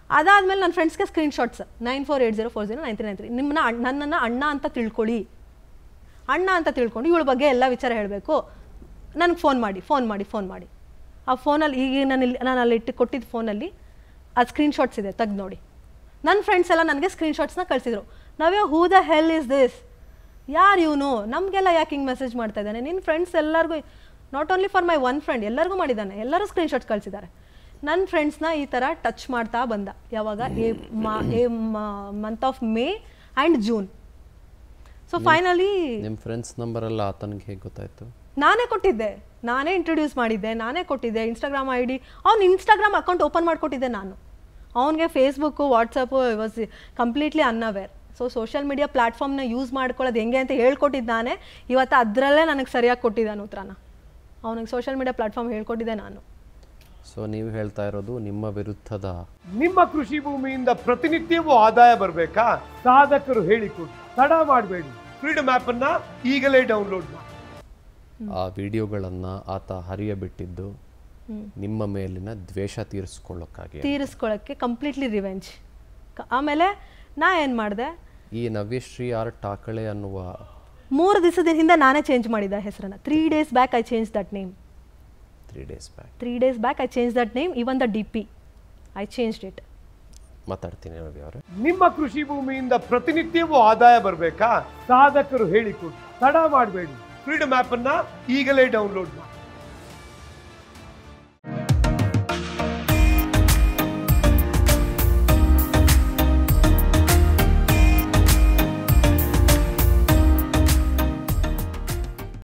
ಅದಾದಮೇಲೆ ನನ್ನ ಫ್ರೆಂಡ್ಸ್ಗೆ screenshots nine four eight zero four zero nine three nine three ನಿಮ್ಮನ್ನ ಅಣ್- ನನ್ನನ್ನು ಅಣ್ಣ ಅಂತ ತಿಳ್ಕೊಳ್ಳಿ ಅಣ್ಣ ಅಂತ ತಿಳ್ಕೊಂಡು ಇವಳ ಬಗ್ಗೆ ಎಲ್ಲ ವಿಚಾರ ಹೇಳಬೇಕು ನನಗೆ ಫೋನ್ ಮಾಡಿ ಫೋನ್ ಮಾಡಿ ಫೋನ್ ಮಾಡಿ ಆ ಫೋನಲ್ಲಿ ಈಗ ನಾನು ಇಲ್ಲಿ ನಾನು ಅಲ್ಲಿ ಇಟ್ಟು ಕೊಟ್ಟಿದ್ದ ಫೋನಲ್ಲಿ ಆ ಸ್ಕ್ರೀನ್ಶಾಟ್ಸ್ ಇದೆ ತೆಗ್ದು ನೋಡಿ ನನ್ನ ಫ್ರೆಂಡ್ಸ್ ಎಲ್ಲ ನನಗೆ ಸ್ಕ್ರೀನ್ಶಾಟ್ಸ್ನ ಕಳಿಸಿದ್ರು ನಾವೇ who the hell is this ಯಾರು ಇವನು ನಮಗೆಲ್ಲ ಯಾಕೆ ಹಿಂಗೆ ಮೆಸೇಜ್ ಮಾಡ್ತಾ ಇದ್ದಾನೆ ನಿನ್ನ ಫ್ರೆಂಡ್ಸ್ ಎಲ್ಲರಿಗೂ not only for my one friend ಎಲ್ಲರಿಗೂ ಮಾಡಿದ್ದಾನೆ ಎಲ್ಲರೂ ಸ್ಕ್ರೀನ್ಶಾಟ್ಸ್ ಕಳಿಸಿದ್ದಾರೆ ನನ್ನ ಫ್ರೆಂಡ್ಸ್ನ ಈ ಥರ ಟಚ್ ಮಾಡ್ತಾ ಬಂದ ಯಾವಾಗ ಎ ಮಾ a month of May and June so finally ನಿಮ್ಮ ಫ್ರೆಂಡ್ಸ್ ನಂಬರೆಲ್ಲ ಆತನಿಗೆ ಹೇಗೆ ಗೊತ್ತಾಯಿತು ನಾನೇ ಕೊಟ್ಟಿದ್ದೆ ನಾನೇ ಇಂಟ್ರೊಡ್ಯೂಸ್ ಮಾಡಿದ್ದೆ ನಾನೇ ಕೊಟ್ಟಿದ್ದೆ ಇನ್ಸ್ಟಾಗ್ರಾಮ್ ಐ ಡಿ ಅವ್ನು ಇನ್ಸ್ಟಾಗ್ರಾಮ್ ಅಕೌಂಟ್ ಓಪನ್ ಮಾಡಿಕೊಟ್ಟಿದ್ದೆ ನಾನು ಅವನಿಗೆ Facebook WhatsApp was completely unaware so social media ಪ್ಲ್ಯಾಟ್ಫಾರ್ಮ್ನ ಯೂಸ್ ಮಾಡ್ಕೊಳ್ಳೋದು ಹೆಂಗೆ ಅಂತ ಹೇಳ್ಕೊಟ್ಟಿದ್ದು ನಾನೇ ಇವತ್ತು ಅದರಲ್ಲೇ ನನಗೆ ಸರಿಯಾಗಿ ಕೊಟ್ಟಿದ್ದಾನೆ ಉತ್ತರನ ಅವನಿಗೆ ಸೋಷಿಯಲ್ ಮೀಡಿಯಾ ಪ್ಲ್ಯಾಟ್ಫಾರ್ಮ್ ಹೇಳ್ಕೊಟ್ಟಿದ್ದೆ ನಾನು ಸೊ ನೀವು ಹೇಳ್ತಾ ಇರೋದು ನಿಮ್ಮ ವಿರುದ್ಧದ ನಿಮ್ಮ ಕೃಷಿ ಭೂಮಿಯಿಂದ ಪ್ರತಿನಿತ್ಯವೂ ಆದಾಯ ಬರಬೇಕಾ ಸಾಧಕರು ಹೇಳಿಕೊಡಿ ತಡ ಮಾಡಬೇಡಿ ಫ್ರೀಡಮ್ ಆಪ್ ಅನ್ನ ಈಗಲೇ ಡೌನ್ಲೋಡ್ ಮಾಡಿ ಆ ವಿಡಿಯೋಗಳನ್ನು ಆತ ಹರಿಯಬಿಟ್ಟಿದ್ದು ನಿಮ್ಮ ಮೇಲಿನ ದ್ವೇಷ ತೀರಿಸ್ಕೊಳ್ಳೋಕ್ಕಾಗಿ ತೀರಿಸ್ಕೊಳ್ಳೋಕ್ಕೆ ಕಂಪ್ಲೀಟ್ಲಿ ರಿವೆಂಜ್ ಆಮೇಲೆ ನಾ ಏನು ಮಾಡಿದೆ ಈ ನವ್ಯಶ್ರೀ ಆರ್ ಟಾಕಳೆ ಅನ್ನುವ ಮೂರು ದಿವಸದ ಹಿಂದೆ ನಾನೇ ಚೇಂಜ್ ಮಾಡಿದ್ದೆ ಹೆಸರನ್ನ three days back I change that name three days back three days back I change that name even the D P I changed it ಮಾತಾಡ್ತೀನಿ ರವಿ ಅವರೇ ನಿಮ್ಮ ಕೃಷಿ ಭೂಮಿಯಿಂದ ಪ್ರತಿನಿತ್ಯವೂ ಆದಾಯ ಬರಬೇಕಾ ಸಾಧಕರು ಹೇಳಿಕೊಡಿ ತಡ ಮಾಡಬೇಡಿ ಫ್ರೀಡಮ್ ಆಪ್ ಅನ್ನ ಈಗಲೇ ಡೌನ್ಲೋಡ್ ಮಾಡಿ